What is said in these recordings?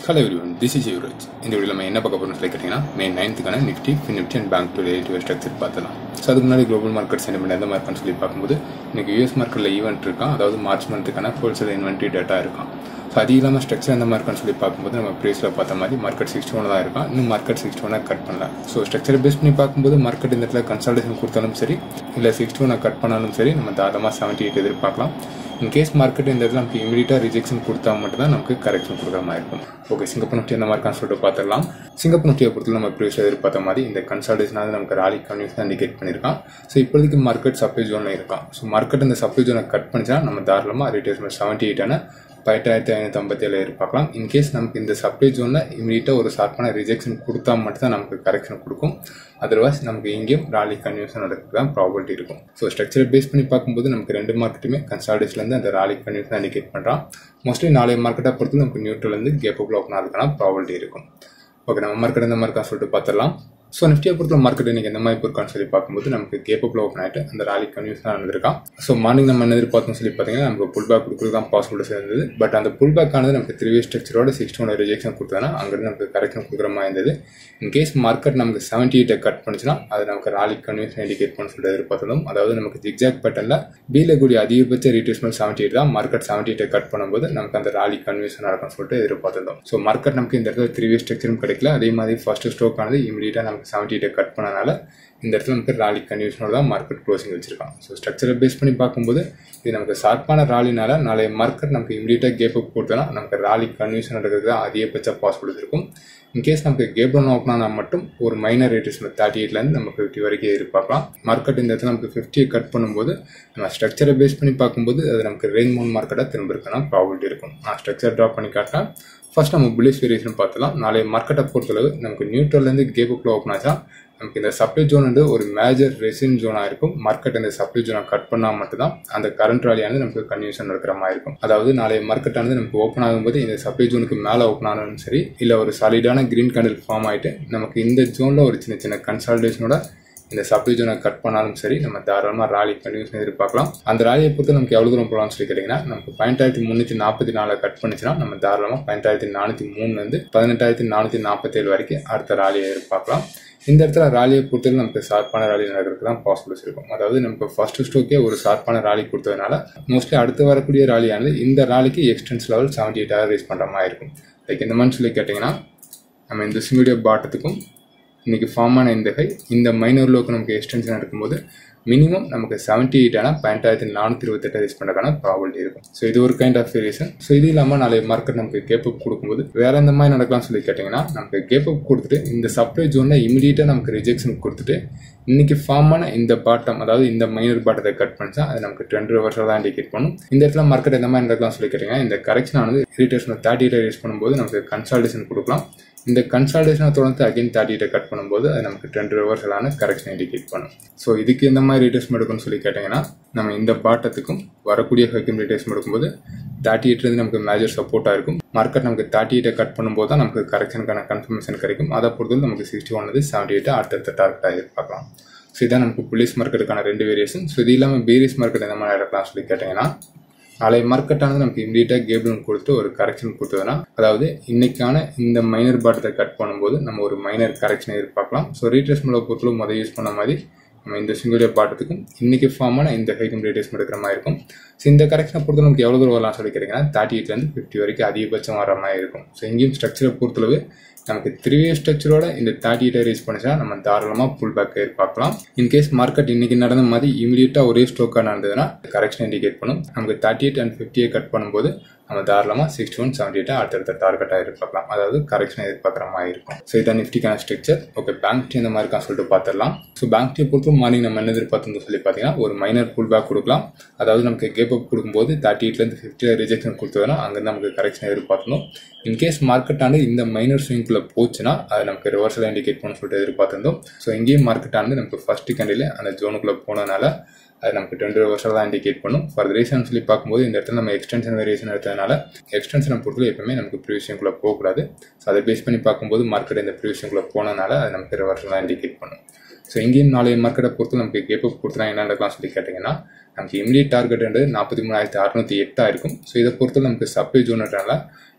hello everyone this is யூரேஜ் இந்த video நம்ம என்ன பார்க்க போகிறோம்னு சொல்லி கேட்டிங்கன்னா மே நைன்த்துக்கான Nifty Fin Nifty and bank to relative structure பார்த்தலாம் ஸோ அதுக்கு முன்னாடி குளோபல் மார்க்கெட் சென்டிமெண்ட் எந்த மாதிரி சொல்லி பார்க்கும்போது இன்னைக்கு யூஎஸ் மார்க்கெட்டில் ஈவெண்ட் இருக்கான் அதாவது மார்ச் மந்த்துக்கான ஹோல்சேல் இன்வென்ட்ரி டேட்டா இருக்கான் ஸோ அது இல்லாமல் ஸ்ட்ரக்சர் எந்த மாதிரி சொல்லி பார்க்கும்போது நம்ம ப்ரீஸில் பார்த்த மாதிரி மார்க்கெட் சிக்ஸ்டி ஒன் தான் இருக்கான் இன்னும் மார்க்கெட் சிக்ஸ்டி ஒன்னாக கட் பண்ணல ஸோ ஸ்ட்ரக்சரை பேஸ் பண்ணி பார்க்கும்போது மார்க்கெட் இந்த இடத்துல கன்சல்டேஷன் கொடுத்தாலும் சரி இல்லை சிக்ஸ்டி ஒன்னாக கட் பண்ணாலும் சரி நம்ம தாராளமாக செவன்ட்டி எயிட் எதிர்பார்க்கலாம் இன்கேஸ் மார்க்கெட் இந்த இடத்துல நமக்கு இமீடியட்டாக ரிஜெக்ஷன் கொடுத்தா மட்டும் தான் நமக்கு கரெக்ஷன் கொடுக்குற மாதிரி இருக்கும் ஓகே சிங்கப்பூர் நிஃப்டி அந்த மாதிரி சொல்லிட்டு பார்த்துடலாம் சிங்கப்பூர் நிஃப்டியை பொறுத்தவரை நம்ம ப்ரீவியஸ் எதிர்பார்த்த மாதிரி இந்த கன்சல்டேஷனாக நமக்கு ராலி கன்வியூஸ் தான் இண்டிகேட் பண்ணியிருக்கான் ஸோ இப்போதைக்கு மார்க்கெட் சப்ளை ஜோனில் இருக்கான் ஸோ மார்க்கெட் இந்த சப்ளை ஜோனை கட் பண்ணிச்சா நம்ம தாராளமாக ரிட்டேஸ்மெண்ட் செவன்ட்டி எயிட்டான பதினெட்டாயிரத்தி ஐநூற்றி ஐம்பத்தேழு எதிர்பார்க்கலாம் இன்கேஸ் நமக்கு இந்த சப்ளை ஜோனில் இமீடியட்டாக ஒரு ஷார்ப்பான ரிஜெக்ஷன் கொடுத்தா மட்டும் தான் நமக்கு கரெக்ஷன் கொடுக்கும் அதர்வைஸ் நமக்கு இங்கேயும் ராலி கன்வியூஷன் நடக்கிறது தான் ப்ராபபிலிட்டி இருக்கும் ஸோ ஸ்ட்ரக்சரை பேஸ் பண்ணி பார்க்கும்போது நமக்கு ரெண்டு மார்க்கெட்டுமே கன்சால்டேஷன்லேருந்து அந்த ராலி கன்வியூஷன் இண்டிகேட் பண்ணுறான் மோஸ்ட்லி நாளைய மார்க்கெட்டை பொறுத்து நமக்கு நியூட்ரல்லேருந்து கேப் அப் ஓப்பன் ஆகிறதுக்கான ப்ராபபிலிட்டி இருக்கும் ஓகே நம்ம மார்க்கெட் இந்த மாதிரி சொல்லிட்டு பார்த்துடலாம் ஸோ நிஃப்டியை பொறுத்த மார்க்கெட் இன்னைக்கு எந்த மாதிரி இருக்கான்னு சொல்லி பார்க்கும்போது நமக்கு கேப் அப்ல ஓப்பன் ஆகிட்டு அந்த ராலி கன்வியூஸ் தான் நடந்திருக்கான் ஸோ மார்னிங் நம்ம என்ன எதிர்பார்த்தோம் சொல்லி பார்த்தீங்கன்னா நமக்கு புல் பேக் கொடுக்குறது தான் பாசிபிலிட்டிஸ் இருந்தது பட் அந்த புல் பேக் ஆனது நமக்கு த்ரீ வே ஸ்ட்ரக்சரோட சிக்ஸ்டி ஒன் ரிஜெக்ஷன் கொடுத்ததுனா அங்கிருந்து நமக்கு கரெக்ஷன் கொடுக்குற மாதிரி இருந்தது இன்கேஸ் மார்க்கெட் நமக்கு செவன்ட்டி எயிட்டை கட் பண்ணுச்சுன்னா அது நமக்கு ராலி கன்வியூஸ் இண்டிகேட் பண்ண சொல்லிட்டு எதிர்பார்த்ததும் அதாவது நமக்கு ஜிக்ஜாக் பேட்டர்ல பியில் கூடிய அதிகபட்ச ரீட்ரேஸ்மெண்ட் செவன்ட்டி எயிட் தான் மார்க்கெட் செவன்ட்டி எயிட்டை கட் பண்ணும்போது நமக்கு அந்த ராலி கன்வியூஷன் நடக்கும்னு சொல்லிட்டு எதிர்பார்த்ததும் ஸோ மார்க்கெட் நமக்கு இந்த இடத்துல த்ரீ வே ஸ்ட்ரக்சரும் கிடைக்கல அதே மாதிரி ஃபர்ஸ்ட் ஸ்டோக் ஆனது இமீடியட்டாக நமக்கு செவன்ட்டி எயிட்டை கட் பண்ணனால இந்த இடத்துல நமக்கு ராலி கன்வியூஷனோட தான் மார்க்கெட் க்ளோசிங் வச்சிருக்கான் ஸோ ஸ்ட்ரக்சரை பேஸ் பண்ணி பார்க்கும்போது இது நமக்கு ஷார்ப்பான ராலினால நாளைய மார்க்கெட் நமக்கு இமீடியட்டாக கேப் அப் கொடுத்தனா நமக்கு ராலி கன்வியூஷன் நடக்கிறது தான் அதிகபட்ச பாசிபிலிட்டி இருக்கும் இன்கேஸ் நமக்கு கேப் டவுன் ஓப்பன் ஆனால் மட்டும் ஒரு மைனர் ரேட்டஸ்மெண்ட் தேர்ட்டி எயிட்லேருந்து நம்ம ஃபிஃப்டி வரைக்கும் எதிர்பார்க்கலாம் மார்க்கெட் இந்த இடத்துல நமக்கு ஃபிஃப்டியை கட் பண்ணும்போது நம்ம ஸ்ட்ரக்சரை பேஸ் பண்ணி பார்க்கும்போது அது நமக்கு ரேஞ்ச் மூணு மார்க்கெட்டாக திரும்ப இருக்கலாம் ப்ராபிலிட்டி இருக்கும் நான் ஸ்ட்ரக்சர் ட்ராப் பண்ணி காட்டினா ஃபர்ஸ்ட் நம்ம புல்லிஷ் வேரியேஷன் பார்த்துலாம் நாளைய மார்க்கெட்டை பொறுத்தளவு நமக்கு நியூட்ரல்லேருந்து கேப் அப்பில் ஓப்பன் ஆச்சா நமக்கு இந்த சப்ளை ஜோன் வந்து ஒரு மேஜர் ரெசின் ஜோனாக இருக்கும் மார்க்கெட் இந்த சப்ளை ஜோனை கட் பண்ணால் மட்டும்தான் அந்த கரண்ட் ராலியானது நமக்கு கன்வியூஷன் இருக்கிற மாதிரி இருக்கும் அதாவது நாளைய மார்க்கெட் ஆனது நமக்கு ஓப்பன் ஆகும்போது இந்த சப்ளை ஜோனுக்கு மேலே ஓப்பன் ஆனாலும் சரி இல்லை ஒரு சாலிடான கிரீன் கேண்டில் ஃபார்ம் ஆகிட்டு நமக்கு இந்த ஜோனில் ஒரு சின்ன சின்ன கன்சல்டேஷனோட இந்த சப்ளை ஜோனை கட் பண்ணாலும் சரி நம்ம தாராளமாக ராலி கன்வியூஷன் எதிர்பார்க்கலாம் அந்த ராலியை பொறுத்து நமக்கு எவ்வளோ தூரம் போகலாம்னு சொல்லி கேட்டிங்கன்னா நமக்கு பதினெட்டாயிரத்தி முந்நூற்றி நாற்பத்தி நாலு கட் பண்ணிச்சுன்னா நம்ம தாராளமாக பதினெட்டாயிரத்தி நானூற்றி மூணுலேருந்து பதினெட்டாயிரத்தி நானூற்றி நாற்பத்தேழு வரைக்கும் அடுத்த ராலியை எதிர்பார்க்கலாம் இந்த இடத்துல ராலியை பொறுத்தவரை நமக்கு ஷார்ப்பான ராலி நடக்கிறதுக்கு தான் பாசிபிலிட்டிஸ் இருக்கும் அதாவது நமக்கு ஃபர்ஸ்ட் ஸ்டோக்கே ஒரு ஷார்ப்பான ராலி கொடுத்ததுனால மோஸ்ட்லி அடுத்து வரக்கூடிய ராலியானது இந்த ராலிக்கு எக்ஸ்டென்ஸ் லெவல் செவன்டி எயிட்டாக ரேஸ் பண்ணுற மாதிரி இருக்கும் லைக் இந்த மாதிரி சொல்லி கேட்டிங்கன்னா நம்ம இந்த சிமிடியோ பாட்டத்துக்கும் இன்றைக்கி ஃபார்ம் ஆன இந்த ஹை இந்த மைனர் லோக்கு நமக்கு எக்ஸ்டென்ஷன் இருக்கும்போது மினிமம் நமக்கு செவன்ட்டி எயிட்டான பன்னெண்டாயிரத்தி நானூற்றி இருபத்தெட்டு ரேஸ் பண்ணுறதுக்கான ப்ராபிலிட்டி இருக்கும் ஸோ இது ஒரு கைண்ட் ஆஃப் ரீசன் ஸோ இது இல்லாமல் நாளைய மார்க்கெட் நமக்கு கேப் அப் கொடுக்கும்போது வேற எந்த மாதிரி நடக்கலாம்னு சொல்லி கேட்டிங்கன்னா நமக்கு கேப் அப் கொடுத்துட்டு இந்த சப்ளை ஜோனில் இமீடியட்டாக நமக்கு ரிஜெக்ஷன் கொடுத்துட்டு இன்னைக்கு ஃபார்ம் ஆன இந்த பாட்டம் அதாவது இந்த மைனர் பாட்டத்தை கட் பண்ணிச்சா அது நமக்கு டுவெண்ட்டி ஹவர்ஸில் தான் இண்டிகேட் பண்ணும் இந்த இடத்துல மார்க்கெட் எந்த மாதிரி நடக்கலாம் சொல்லி கேட்டிங்கன்னா இந்த கரெக்ஷன் ஆனது ரீட்டர்ஸ் தேர்ட்டி எயிட் ரேஸ் பண்ணும்போது நமக்கு கன்சல்டேஷன் கொடுக்கலாம் இந்த கன்சல்டேஷனை தொடர்ந்து அகைன் தேர்ட்டி எயிட்டை கட் பண்ணும்போது அது நமக்கு டுவெண்ட்டி ஹவர்ஸ்லான கரெக்ஷன் இண்டிகேட் பண்ணும் ஸோ இதுக்கு எந்த மாதிரி ரீட்டர்ஸ்மெண்ட் எடுக்கும்னு சொல்லி கேட்டிங்கன்னா நம்ம இந்த பாட்டத்துக்கும் வரக்கூடிய ஹைக்கும் ரீட்டர்ஸ்மெண்ட் எடுக்கும்போது தேர்ட்டி எயிட்லேருந்து நமக்கு மேஜர் சப்போர்ட்டாக இருக்கும் மார்க்கெட் நமக்கு தேர்ட்டி எயிட்டை கட் பண்ணும்போது தான் நமக்கு கரெக்ஷனுக்கான கன்ஃபர்மேஷன் கிடைக்கும் அதை பொறுத்தவரை நமக்கு சிக்ஸ்டி ஒன்லது செவன்ட்டி எயிட்டை அடுத்தடுத்த டார்கெட்டாக எதிர்பார்க்கலாம் ஸோ இதான் நமக்கு புலிஸ் மார்க்கெட்டுக்கான ரெண்டு வேரியேஷன் ஸோ இது இல்லாமல் பேரிஸ் மார்க்கெட் எந்த மாதிரி நடக்கலாம் சொல்லி கேட்டிங்கன்னா நாளைய மார்க்கெட்டானது நமக்கு இமீடியட்டாக கேபிள் கொடுத்து ஒரு கரெக்ஷன் கொடுத்ததுன்னா அதாவது இன்னைக்கான இந்த மைனர் பாட்டத்தை கட் பண்ணும்போது நம்ம ஒரு மைனர் கரெக்ஷன் எதிர்பார்க்கலாம் ஸோ ரீட்ரேஸ்மெண்ட் பொறுத்தவரை முதல் யூஸ் பண்ண மாதிரி நம்ம இந்த சிங்குலர் பாட்டத்துக்கும் இன்னைக்கு ஃபார்மான இந்த ஹைக்கும் ரேட்டேஸ்மெண்ட் எடுக்கிற மாதிரி இருக்கும் ஸோ இந்த கரெக்ஷனை பொறுத்து நமக்கு எவ்வளோ தூரம் வரலாம் சொல்லி கேட்டிங்கன்னா தேர்ட்டி எயிட்லேருந்து ஃபிஃப்டி வரைக்கும் அதிகபட்சம் வர மாதிரி இருக்கும் ஸோ இங்கேயும் ஸ்ட்ரக்சரை பொறுத்தளவு நமக்கு த்ரீ வே ஸ்ட்ரக்சரோட இந்த தேர்ட்டி எயிட்டை ரீச் பண்ணிச்சா நம்ம தாராளமாக புல் பேக் எதிர்பார்க்கலாம் இன்கேஸ் மார்க்கெட் இன்னைக்கு நடந்த மாதிரி இமீடியட்டாக ஒரே ஸ்டோக்காக நடந்ததுன்னா கரெக்ஷன் இண்டிகேட் பண்ணும் நமக்கு தேர்ட்டி எயிட் அண்ட் ஃபிஃப்டியை கட் பண்ணும்போது நம்ம தாராளமாக சிக்ஸ்டி ஒன் செவன்டி எயிட்டை அடுத்தடுத்த டார்கெட்டாக எதிர்பார்க்கலாம் அதாவது கரெக்ஷன் எதிர்பார்க்குற மாதிரி இருக்கும் ஸோ இதான் நிஃப்டிக்கான ஸ்ட்ரக்சர் ஓகே பேங்க் டீ இந்த மாதிரி இருக்கான்னு சொல்லிட்டு பார்த்துடலாம் ஸோ பேங்க் டீ பொறுத்து மார்னிங் நம்ம என்ன எதிர்பார்த்து சொல்லி பார்த்தீங்கன்னா ஒரு மைனர் புல் பேக் கொடுக்கலாம் அதாவது நமக்கு கேப் அப் கொடுக்கும்போது தேர்ட்டி எயிட்லேருந்து ஃபிஃப்டியில் ரிஜெக்ஷன் கொடுத்ததுன்னா அங்கேருந்து நமக்கு கரெக்ஷன் எதிர்பார்க்கணும் இன்கேஸ் மார்க்கெட் ஆனது இந்த மைனர் ஸ்விங்குள்ள போச்சுன்னா அது நமக்கு ரிவர்ஸில் இண்டிகேட் பண்ண சொல்லிட்டு எதிர்பார்த்திருந்தோம் ஸோ இங்கேயும் மார்க்கெட் ஆனது நமக்கு ஃபர்ஸ்ட் கண்டியில் அந்த ஜோனுக்குள்ளே போனதுனால அது நமக்கு டுவெண்ட்டி வருஷம் தான் இண்டிகேட் பண்ணும் ஃபார் ரீசன் சொல்லி பார்க்கும்போது இந்த இடத்துல நம்ம எக்ஸ்டென்ஷன் வேரியேஷன் எடுத்ததுனால எக்ஸ்டென்ஷனை பொறுத்தவரை எப்பவுமே நமக்கு ப்ரீவியஸுக்குள்ளே போகக்கூடாது ஸோ அதை பேஸ் பண்ணி பார்க்கும்போது மார்க்கெட் இந்த ப்ரீவியஸுக்குள்ளே போனதுனால அது நமக்கு ரிவர்ஸில் தான் இண்டிகேட் பண்ணும் ஸோ இங்கேயும் நாளைய மார்க்கெட்டை பொறுத்து நமக்கு கேப் அப் கொடுத்தா என்ன நடக்கலாம் சொல்லி கேட்டிங்கன்னா நமக்கு இமீடியட் டார்கெட் நாற்பத்தி மூணாயிரத்தி அறுநூத்தி எட்டாக இருக்கும் ஸோ இதை பொறுத்து நமக்கு சப்ளை ஜோன்றனால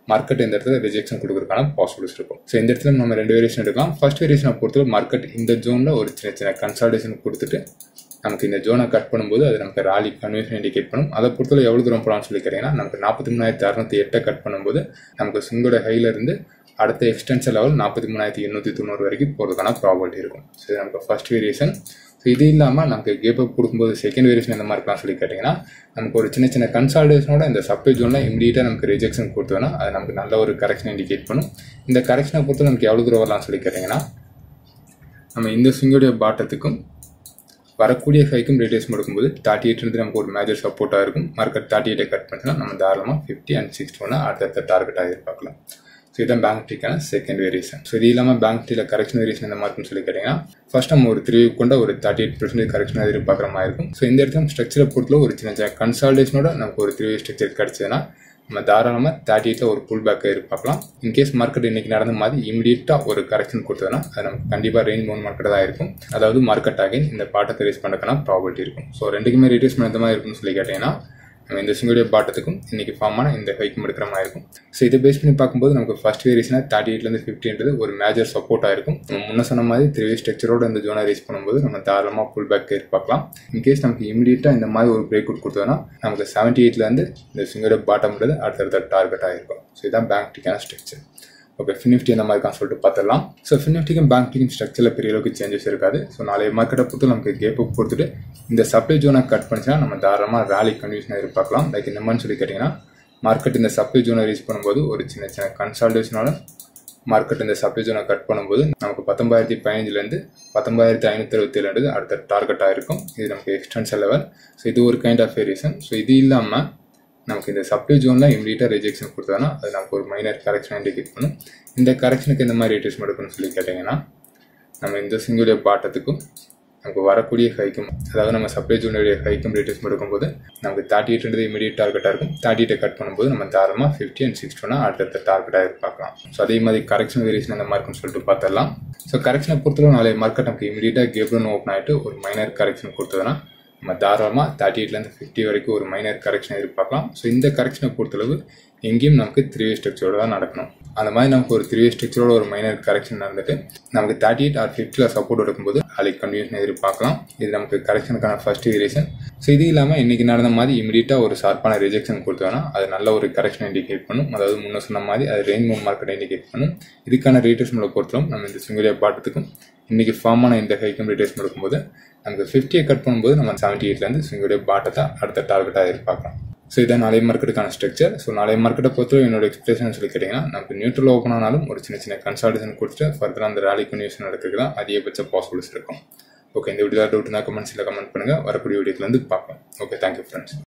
மார்க்கெட் இந்த இடத்துல ரிஜெக்ஷன் கொடுக்கறதுக்கான பாசிபிலிட்டிஸ் இருக்கும் ஸோ இந்த இடத்துல நம்ம ரெண்டு வேரியேஷன் எடுக்கலாம் ஃபர்ஸ்ட் வேரியேஷனை பொறுத்தவரை மார்க்கெட் இந்த ஜோனில் ஒரு சின்ன சின்ன கன்சல்டேஷன் கொடுத்துட்டு நமக்கு இந்த ஜோனை கட் பண்ணும்போது அது நமக்கு ராலி கன்வென்ஷன் இண்டிகேட் பண்ணும் அதை பொறுத்தவரை எவ்வளோ தூரம் போகலாம்னு சொல்லி கேட்டீங்கன்னா நமக்கு நாற்பத்தி மூணாயிரத்தி அறுநூத்தி எட்டை கட் பண்ணும்போது நமக்கு சுங்கோட ஹைல இருந்து அடுத்த எக்ஸ்டென்ஷன் லெவல் நாற்பத்தி மூணாயிரத்தி எண்ணூற்றி தொண்ணூறு வரைக்கும் போகிறதுக்கான ப்ராபபிலிட்டி இருக்கும் ஸோ இது நமக்கு ஃபர்ஸ்ட் வேரியேஷன் ஸோ இது இல்லாமல் நமக்கு கேப் அப் கொடுக்கும்போது செகண்ட் வேரியேஷன் எந்த மாதிரிலாம் சொல்லி கேட்டிங்கன்னா நமக்கு ஒரு சின்ன சின்ன கன்சால்டேஷனோட இந்த சப்ளை ஜோனில் இமீடியட்டாக நமக்கு ரிஜெக்ஷன் கொடுத்தோன்னா அது நமக்கு நல்ல ஒரு கரெக்ஷன் இண்டிகேட் பண்ணும் இந்த கரெக்ஷனை பொறுத்து நமக்கு எவ்வளோ தூரம் வரலாம்னு சொல்லி கேட்டிங்கன்னா நம்ம இந்த ஸ்விங்கோடைய பாட்டத்துக்கும் வரக்கூடிய ஹைக்கும் ரேட்டேஸ் எடுக்கும்போது தேர்ட்டி எயிட் நமக்கு ஒரு மேஜர் சப்போர்ட்டாக இருக்கும் மார்க்கெட் தேர்ட்டி எயிட்டை கட் பண்ணிச்சுன்னா நம்ம தாராளமாக ஃபிஃப்டி அண்ட் சிக்ஸ்டி ஒன்று அடுத்தடுத்த டார்கெட்டாக எதிர்பார்க்கலாம் ஸோ இதான் பேங்க் டீக்கான செகண்ட் வேரியேஷன் ஸோ இது இல்லாமல் பேங்க் டீல கரெக்ஷன் வேரியேஷன் இந்த மாதிரி சொல்லி கேட்டிங்கன்னா ஃபர்ஸ்ட் நம்ம ஒரு த்ரீ கொண்ட ஒரு தேர்ட்டி எயிட் பர்சன்டேஜ் கரெக்ஷன் எதிர்பார்க்குற மாதிரி இருக்கும் ஸோ இந்த இடத்துல ஸ்ட்ரக்சரை பொறுத்தல ஒரு சின்ன சின்ன கன்சால்டேஷனோட நமக்கு ஒரு த்ரீ ஸ்ட்ரக்சர் கிடச்சதுன்னா நம்ம தாராளமாக தேர்ட்டி எயிட்டில் ஒரு புல் பேக்கை எதிர்பார்க்கலாம் இன்கேஸ் மார்க்கெட் இன்னைக்கு நடந்த மாதிரி இமீடியட்டாக ஒரு கரெக்ஷன் கொடுத்ததுன்னா அது நமக்கு கண்டிப்பாக ரேஞ்ச் மோன் மார்க்கெட் தான் இருக்கும் அதாவது மார்க்கெட் அகைன் இந்த பாட்டத்தை ரேஸ் பண்ணுறதுக்கான ப்ராபர்ட்டி இருக்கும் ஸோ ரெண்டுக்குமே ரேட்டேஸ்மெண்ட் எந்த மாதிரி இருக்கும்னு சொல்லி கேட்டிங்கன்னா நம்ம இந்த சிங்குடைய பாட்டத்துக்கும் இன்னைக்கு ஃபார்ம் ஆன இந்த ஹைக்கும் எடுக்கிற மாதிரி இருக்கும் ஸோ இதை பேஸ் பண்ணி பார்க்கும்போது நமக்கு ஃபர்ஸ்ட் வேரியேஷனாக தேர்ட்டி எயிட்லேருந்து ஃபிஃப்டின்றது ஒரு மேஜர் சப்போர்ட்டாக இருக்கும் நம்ம முன்ன சொன்ன மாதிரி த்ரீ ஸ்ட்ரக்சரோட இந்த ஜோனை ரீச் பண்ணும்போது நம்ம தாராளமாக புல் பேக் எதிர்பார்க்கலாம் இன்கேஸ் நமக்கு இமீடியட்டாக இந்த மாதிரி ஒரு பிரேக் அவுட் கொடுத்தோன்னா நமக்கு செவன்ட்டி எயிட்லேருந்து இந்த சிங்குடைய பாட்டம்ன்றது அடுத்தடுத்த டார்கெட்டாக இருக்கும் ஸோ இதான் பேங்க் டிக்கான ஸ்ட்ரக்சர் ஓகே ஃபினிஃப்டி அந்த மாதிரி இருக்கான்னு சொல்லிட்டு பார்த்துடலாம் ஸோ ஃபினிஃப்டிக்கும் பேங்க் டீக்கும் ஸ்ட்ரக்சரில் பெரிய அளவுக்கு சேஞ்சஸ் இருக்காது ஸோ நாளைய மார்க்கெட்டை பொறுத்து நமக்கு கேப் அப் கொடுத்துட்டு இந்த சப்ளை ஜோனை கட் பண்ணிச்சுன்னா நம்ம தாராளமாக ரேலி கண்டிஷனை எதிர்பார்க்கலாம் லைக் இந்த மாதிரி சொல்லி கேட்டிங்கன்னா மார்க்கெட் இந்த சப்ளை ஜோனை ரீச் பண்ணும்போது ஒரு சின்ன சின்ன கன்சல்டேஷனோட மார்க்கெட் இந்த சப்ளை ஜோனை கட் பண்ணும்போது நமக்கு பத்தொன்பதாயிரத்தி பதினஞ்சுலேருந்து பத்தொன்பதாயிரத்தி ஐநூற்றி அறுபத்தி ஏழு அடுத்த டார்கெட்டாக இருக்கும் இது நமக்கு எக்ஸ்டென்ஷன் லெவல் ஸோ இது ஒரு கைண்ட் ஆஃப் வேரியேஷன் ஸோ இது இல்லாமல் நமக்கு இந்த சப்ளை ஜோனில் இமீடியட்டாக ரிஜெக்ஷன் கொடுத்தோன்னா அது நமக்கு ஒரு மைனர் கரெக்ஷன் இண்டிகேட் பண்ணும் இந்த கரெக்ஷனுக்கு இந்த மாதிரி ரேட்டேஷன் எடுக்கணும்னு சொல்லி கேட்டிங்கன்னா நம்ம இந்த சிங்குடைய பாட்டத்துக்கும் நமக்கு வரக்கூடிய ஹைக்கும் அதாவது நம்ம சப்ளை ஜோனுடைய ஹைக்கும் ரேட்டேஷன் எடுக்கும்போது நமக்கு தேர்ட்டி எயிட்ன்றது இமீடியட் டார்கெட்டாக இருக்கும் தேர்ட்டி எயிட்டை கட் பண்ணும்போது நம்ம தாராளமாக ஃபிஃப்டி அண்ட் சிக்ஸ்டி ஒன்னா அடுத்தடுத்த டார்கெட்டாக எதிர்பார்க்கலாம் ஸோ அதே மாதிரி கரெக்ஷன் வேரியேஷன் அந்த மாதிரி இருக்கும்னு சொல்லிட்டு பார்த்துடலாம் ஸோ கரெக்ஷனை பொறுத்தவரை நாளைய மார்க்கெட் நமக்கு இமீடியட்டாக கேப்டன் ஓப்பன் ஆகிட்டு ஒரு மைனர் கரெக்ஷன் கொடுத்ததுன்னா நம்ம தாராளமாக தேர்ட்டி எயிட்லேருந்து ஃபிஃப்டி வரைக்கும் ஒரு மைனர் கரெக்ஷன் எதிர்பார்க்கலாம் ஸோ இந்த கரெக்ஷனை பொறுத்தளவு எங்கேயும் நமக்கு த்ரீ வே ஸ்ட்ரக்சரோட தான் நடக்கணும் அந்த மாதிரி நமக்கு ஒரு த்ரீ வே ஸ்ட்ரக்சரோட ஒரு மைனர் கரெக்ஷன் நடந்துட்டு நமக்கு தேர்ட்டி எயிட் ஆர் ஃபிஃப்டியில் சப்போர்ட் எடுக்கும்போது நாளைக்கு கண்டினியூஷன் எதிர்பார்க்கலாம் இது நமக்கு கரெக்ஷனுக்கான ஃபர்ஸ்ட் வேரியேஷன் ஸோ இது இல்லாமல் இன்னைக்கு நடந்த மாதிரி இமீடியட்டாக ஒரு ஷார்ப்பான ரிஜெக்ஷன் கொடுத்தோன்னா அது நல்ல ஒரு கரெக்ஷன் இண்டிகேட் பண்ணும் அதாவது முன்ன சொன்ன மாதிரி அது ரெயின் மூன் மார்க்கெட் இண்டிகேட் பண்ணும் இதுக்கான ரேட்டர்ஸ்மெண்ட்டை பொறுத்தவரை நம்ம இந்த சிங்குலியா பாட்டத்துக்கும் இன்னைக்கு ஃபார்ம் ஆன இந்த ஹைக்கும் ரேட்டர்ஸ்மெண்ட் எடுக்கும்போது நமக்கு ஃபிஃப்டியை கட் பண்ணும்போது நம்ம செவன்ட்டி எயிட்லேருந்து சிங்குடைய பாட்டத்தை அடுத்த டார்கெட்டாக எதிர்பார்க்கலாம் ஸோ இதான் நாளைய மார்க்கெட்டுக்கான ஸ்ட்ரக்சர் ஸோ நாளைய மார்க்கெட்டை பொறுத்தவரை என்னோட எக்ஸ்பிரேஷன் சொல்லி கேட்டிங்கன்னா நமக்கு நியூட்ரல் ஓப்பன் ஆனாலும் ஒரு சின்ன சின்ன கன்சல்டேஷன் கொடுத்துட்டு ஃபர்தராக அந்த ரேலி கன்யூஷன் நடக்கிறதுக்கு தான் அதிகபட்ச பாசிபிலிட்டிஸ் இருக்கும் ஓகே இந்த வீடியோ டவுட்னா கமெண்ட்ஸில் கமெண்ட் பண்ணுங்கள் வரக்கூடிய வீடியோக்கு வந்து பார்ப்போம் ஓகே தேங்க்யூ ஃப்ரெண்ட்ஸ்